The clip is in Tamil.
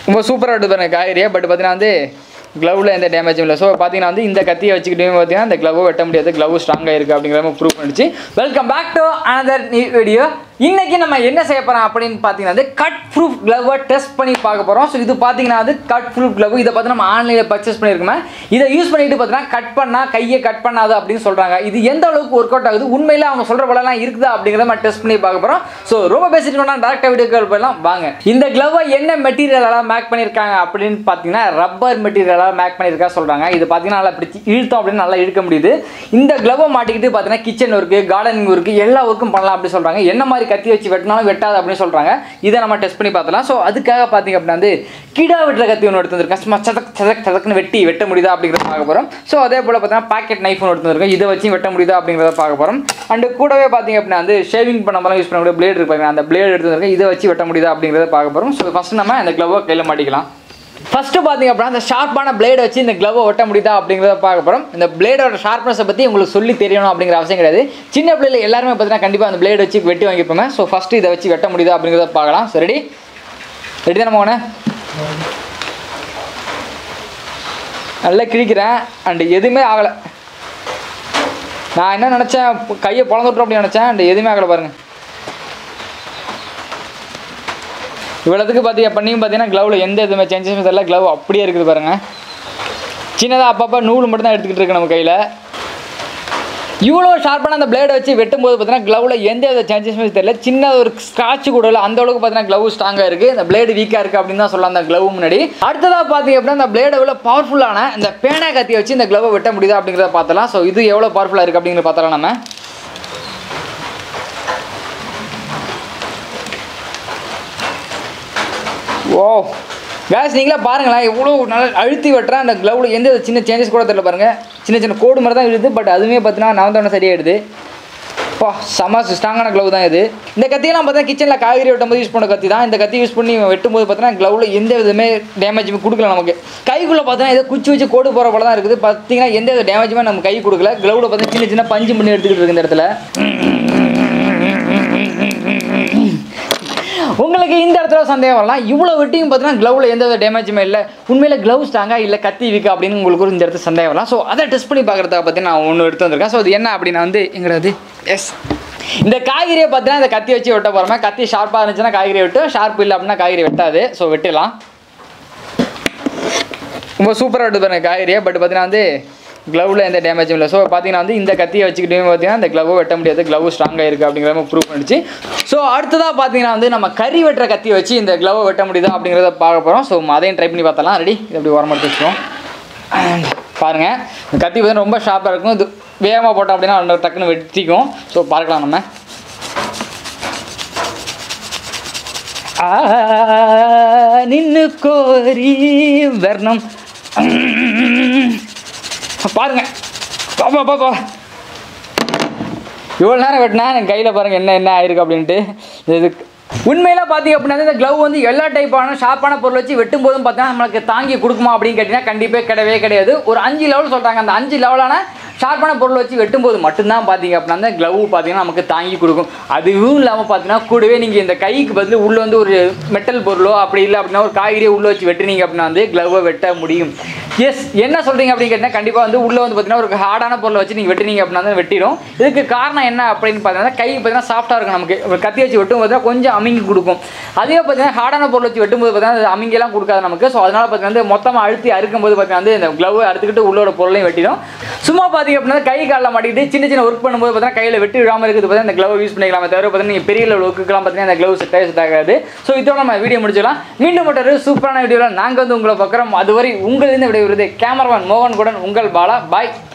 ரொம்ப சூப்பராக எடுத்து பாருங்க காய்கறியை பட் பார்த்தீங்கன்னா வந்து க்ளவில் எந்த டேமேஜும் இல்லை ஸோ பார்த்தீங்கன்னா வந்து இந்த கத்தியை வச்சுக்கிட்டே பார்த்தீங்கன்னா இந்த க்ளவ் வெட்ட முடியாது க்ளவ் ஸ்ட்ராங்காக இருக்குது அப்படிங்கிற மாதிரி ப்ரூவ் பண்ணிச்சு welcome back to another new video இன்னைக்கு நம்ம என்ன செய்ய போகிறோம் அப்படின்னு பார்த்தீங்கன்னா வந்து கட் ப்ரூஃப் க்ளவ்வை டெஸ்ட் பண்ணி பார்க்க போகிறோம் ஸோ இது பார்த்தீங்கன்னா வந்து கட் ப்ரூஃப் க்ளவ் இதை பார்த்து நம்ம ஆன்லைனில் பர்ச்சேஸ் பண்ணியிருக்கோம் இதை யூஸ் பண்ணிட்டு பார்த்தீங்கன்னா கட் பண்ணால் கையை கட் பண்ணாது அப்படின்னு சொல்கிறாங்க இது எந்த அளவுக்கு ஒர்க் அவுட் ஆகுது உண்மையில அவங்க சொல்கிற போலலாம் இருக்குதா அப்படிங்கிறத நம்ம டெஸ்ட் பண்ணி பார்க்க போகிறோம் ஸோ ரொம்ப பேசிட்டு வேணா டேரக்டாக வீடியோக்கள் போயிடலாம் வாங்க இந்த க்ளவ்வை என்ன மெட்டீரியலாக மேக் பண்ணியிருக்காங்க அப்படின்னு பார்த்தீங்கன்னா ரப்பர் மெட்டீரியலாக மேக் பண்ணியிருக்கா சொல்கிறாங்க இது பார்த்தீங்கன்னா நல்லா பிடிச்சி இழுத்தோம் அப்படின்னு நல்லா இழுக்க முடியுது இந்த க்ளவ்வை மாட்டிக்கிட்டு பார்த்தீங்கன்னா கிச்சன் ஒர்க்கு கார்டனிங் ஒர்க்கு எல்லா ஒர்க்கும் பண்ணலாம் அப்படின்னு சொல்கிறாங்க என்ன மாதிரி கத்தி வச்சு வெட்டினாலும் வெட்டாது அப்படின்னு சொல்கிறாங்க இதை நம்ம டெஸ்ட் பண்ணி பார்த்தலாம் ஸோ அதுக்காக பார்த்தீங்க அப்படின்னா வந்து கிடா வெட்டுற கத்தி ஒன்று எடுத்து வந்திருக்கேன் சும்மா சதக் சதக் சதக்னு வெட்டி வெட்ட முடியுதா அப்படிங்கிறத பார்க்க போகிறோம் ஸோ அதே போல் பார்த்தீங்கன்னா பாக்கெட் நைஃப் ஒன்று எடுத்து வந்திருக்கேன் இதை வச்சு வெட்ட முடியுதா அப்படிங்கிறத பார்க்க போகிறோம் அண்டு கூடவே பார்த்தீங்க அப்படின்னா வந்து ஷேவிங் பண்ண மாதிரி யூஸ் பண்ணக்கூடிய பிளேட் இருப்பாங்க அந்த பிளேட் எடுத்து வந்திருக்கேன் இதை வச்சு வெட்ட முடியுதா அப்படிங்கிறத பார்க்க போகிறோம் ஸோ ஃபஸ்ட் நம்ம இந்த க்ளவ்வை கையில் மாட்டிக்கலாம் ஃபஸ்ட்டு பார்த்தீங்க அப்படின்னா அந்த ஷார்ப்பான பிளேடை வச்சு இந்த க்ளவ்வை ஒட்ட முடியுதா அப்படிங்கிறத பார்க்க போகிறோம் இந்த பிளேடோட ஷார்ப்னஸை பற்றி உங்களுக்கு சொல்லி தெரியணும் அப்படிங்கிற அவசியம் கிடையாது சின்ன பிள்ளைல எல்லாருமே பார்த்தீங்கன்னா கண்டிப்பாக அந்த பிளேட் வச்சு வெட்டி வாங்கிப்போமே ஸோ ஃபஸ்ட்டு இதை வச்சு வெட்ட முடியுதா அப்படிங்கிறத பார்க்கலாம் ஸோ ரெடி ரெடி தானே மோகனே நல்லா கிழிக்கிறேன் அண்டு எதுவுமே ஆகலை நான் என்ன நினச்சேன் கையை பொழந்துட்றோம் அப்படின்னு நினச்சேன் அண்டு எதுவுமே ஆகலை பாருங்கள் இவ்வளோத்துக்கு பார்த்தீங்க பண்ணியும் பார்த்தீங்கன்னா க்ளவில் எந்த எதுவுமே சேஞ்சஸும் தெரியல க்ளவ் அப்படியே இருக்குது பாருங்கள் சின்னதாக அப்பப்போ நூல் மட்டும் தான் எடுத்துக்கிட்டு இருக்கு நம்ம கையில் இவ்வளோ ஷார்ப்பான அந்த பிளேடை வச்சு வெட்டும்போது பார்த்தீங்கன்னா க்ளவில் எந்த வித சேஞ்சஸுமே தெரியல சின்ன ஒரு ஸ்க்ராட்ச் கூட இல்லை அந்த அளவுக்கு பார்த்தீங்கன்னா க்ளவ் ஸ்ட்ராங்காக இருக்குது இந்த பிளேடு வீக்காக இருக்குது அப்படின்னு தான் சொல்லலாம் அந்த க்ளவ் முன்னாடி அடுத்ததாக பார்த்தீங்க அப்படின்னா அந்த பிளேடை உள்ள பவர்ஃபுல்லான இந்த பேனா கத்தியை வச்சு இந்த க்ளவை வெட்ட முடியுதா அப்படிங்கிறத பார்த்தலாம் ஸோ இது எவ்வளோ பவர்ஃபுல்லாக இருக்குது அப்படிங்கிறத பார்த்தலாம் நம்ம ஓ கேஸ் நீங்களே பாருங்களேன் எவ்வளோ நல்லா அழுத்தி வெட்டுறேன் அந்த க்ளவில் எந்த சின்ன சேஞ்சஸ் கூட தெரியல பாருங்கள் சின்ன சின்ன கோடு மாதிரி தான் இழுது பட் அதுவுமே பார்த்தீங்கன்னா நவந்தோடனே சரியாயிடுது பா செம ஸ்ட்ராங்கான க்ளவ் தான் இது இந்த கத்தியெல்லாம் பார்த்தா கிச்சனில் காய்கறி வெட்டும்போது யூஸ் பண்ண கத்தி தான் இந்த கத்தி யூஸ் பண்ணி வெட்டும்போது பார்த்தீங்கன்னா க்ளவில் எந்த விதமே டேமேஜுமே கொடுக்கல நமக்கு கைக்குள்ளே பார்த்தீங்கன்னா ஏதோ குச்சி வச்சு கோடு போகிற போல தான் இருக்குது பார்த்தீங்கன்னா எந்த வித டேமேஜுமே நம்ம கை கொடுக்கல க்ளவில் பார்த்தீங்கன்னா சின்ன சின்ன பஞ்சு பண்ணி எடுத்துக்கிட்டு இருக்கு இந்த இடத்துல உங்களுக்கு இந்த இடத்துல சந்தேகம் வரலாம் இவ்வளோ வெட்டியும் பார்த்தீங்கன்னா க்ளவில் எந்த வித டேமேஜுமே இல்லை உண்மையில் க்ளவ் ஸ்ட்ராங்காக இல்லை கத்தி வீக்கா அப்படின்னு உங்களுக்கு ஒரு இந்த இடத்துல சந்தேகம் வரலாம் ஸோ அதை டெஸ்ட் பண்ணி பார்க்குறதுக்காக பற்றி நான் ஒன்று எடுத்து வந்திருக்கேன் ஸோ அது என்ன அப்படின்னா வந்து எங்கிறது எஸ் இந்த காய்கறியை பார்த்தீங்கன்னா இந்த கத்தி வச்சு வெட்ட போகிறோமே கத்தி ஷார்ப்பாக இருந்துச்சுன்னா காய்கறி வெட்டு ஷார்ப் இல்லை அப்படின்னா காய்கறி வெட்டாது ஸோ வெட்டிடலாம் ரொம்ப சூப்பராக எடுத்து பாருங்க காய்கறியை பட் பார்த்தீங்கன்னா வந்து க்ளவில் எந்த டேமேஜும் இல்லை ஸோ பார்த்தீங்கன்னா வந்து இந்த கத்தியை வச்சுக்கிட்டே பார்த்தீங்கன்னா இந்த க்ளவ் வெட்ட முடியாது க்ளவ் ஸ்ட்ராங்காக இருக்குது அப்படிங்கிற மாதிரி ப்ரூவ் பண்ணிச்சு ஸோ அடுத்ததாக பார்த்தீங்கன்னா வந்து நம்ம கறி வெட்டுற கத்தியை வச்சு இந்த க்ளவ் வெட்ட முடியுதா அப்படிங்கிறத பார்க்க போகிறோம் ஸோ அதையும் ட்ரை பண்ணி பார்த்தலாம் ரெடி இது அப்படி உரமா எடுத்து வச்சுக்கோம் பாருங்கள் இந்த கத்தி பார்த்தீங்கன்னா ரொம்ப ஷார்ப்பாக இருக்கும் இது வேகமாக போட்டோம் அப்படின்னா ரெண்டு டக்குன்னு வெட்டிக்கும் ஸோ பார்க்கலாம் நம்ம ஆ, நின்னு கோரி வர்ணம் பாருங்க பாப்பா பாப்பா இவ்வளோ நேரம் வெட்டினா என் கையில் பாருங்கள் என்ன என்ன ஆயிருக்கு அப்படின்ட்டு இது உண்மையில பார்த்தீங்க அப்படின்னா இந்த க்ளவ் வந்து எல்லா டைப்பான ஷார்ப்பான பொருள் வச்சு வெட்டும் போதும் பார்த்தீங்கன்னா நம்மளுக்கு தாங்கி கொடுக்குமா அப்படின்னு கேட்டிங்கன்னா கண்டிப்பாக கிடையவே கிடையாது ஒரு அஞ்சு லெவல் சொல்கிறாங்க அந்த அஞ்சு லெவலான ஷார்ப்பான பொருள் வச்சு வெட்டும்போது மட்டும்தான் பார்த்தீங்க அப்படின்னா அந்த க்ளவ் பார்த்தீங்கன்னா நமக்கு தாங்கி கொடுக்கும் அதுவும் இல்லாமல் பார்த்தீங்கன்னா கூடவே நீங்கள் இந்த கைக்கு பதில் உள்ளே வந்து ஒரு மெட்டல் பொருளோ அப்படி இல்லை அப்படின்னா ஒரு காய்கறியை உள்ளே வச்சு வெட்டுனீங்க அப்படின்னா வந்து க்ளவ்வை வெட்ட முடியும் எஸ் என்ன சொல்கிறீங்க அப்படின்னு கேட்டிங்கன்னா கண்டிப்பாக வந்து உள்ளே வந்து பார்த்தீங்கன்னா ஒரு ஹார்டான பொருளை வச்சு நீங்கள் வெட்டினீங்க அப்படின்னா வந்து வெட்டிடும் இதுக்கு காரணம் என்ன அப்படின்னு பார்த்தீங்கன்னா கை பார்த்தீங்கன்னா சாஃப்டாக இருக்கும் நமக்கு ஒரு கத்தி வச்சு வெட்டும் பார்த்தீங்கன்னா கொஞ்சம் அமுங்கி கொடுக்கும் அதே பார்த்தீங்கன்னா ஹார்டான பொருள் வச்சு வெட்டும்போது பார்த்தீங்கன்னா அது அமுங்கிலாம் கொடுக்காது நமக்கு ஸோ அதனால் பார்த்தீங்கன்னா வந்து மொத்தமாக அழுத்தி அறுக்கும்போது பார்த்தீங்கன்னா வந்து இந்த க்ளவ் அறுத்துக்கிட்டு உள்ளோட பொருளையும் வெட்டிடும் சும்மா பார்த்தீங்க அப்படின்னா கை காலில் மாட்டிக்கிட்டு சின்ன சின்ன ஒர்க் பண்ணும்போது பார்த்தீங்கன்னா கையில் வெட்டி விடாமல் இருக்குது பார்த்தீங்கன்னா இந்த க்ளவ் யூஸ் பண்ணிக்கலாமே தவிர பார்த்தீங்கன்னா நீங்கள் பெரிய லெவல் ஒர்க்குக்கெல்லாம் பார்த்தீங்கன்னா இந்த க்ளவ் செட் செட் ஆகாது ஸோ இதோட நம்ம வீடியோ முடிச்சிடலாம் மீண்டும் ஒரு சூப்பரான வீடியோவில் நாங்கள் வந்து உங்களை பார்க்குறோம் அதுவரை உங்களிருந்து விடைபெறுவது கேமராமேன் மோகன் குடன் உங்கள் பாலா பாய்